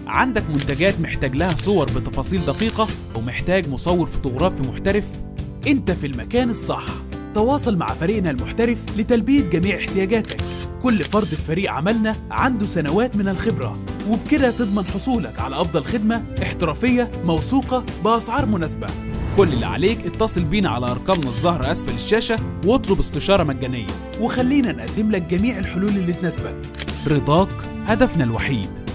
عندك منتجات محتاج لها صور بتفاصيل دقيقة ومحتاج مصور فوتوغرافي محترف انت في المكان الصح تواصل مع فريقنا المحترف لتلبية جميع احتياجاتك كل فرد في فريق عملنا عنده سنوات من الخبرة وبكده تضمن حصولك على أفضل خدمة احترافية موثوقة بأسعار مناسبة كل اللي عليك اتصل بينا على أرقامنا الظاهرة أسفل الشاشة واطلب استشارة مجانية وخلينا نقدم لك جميع الحلول اللي تناسبك رضاك هدفنا الوحيد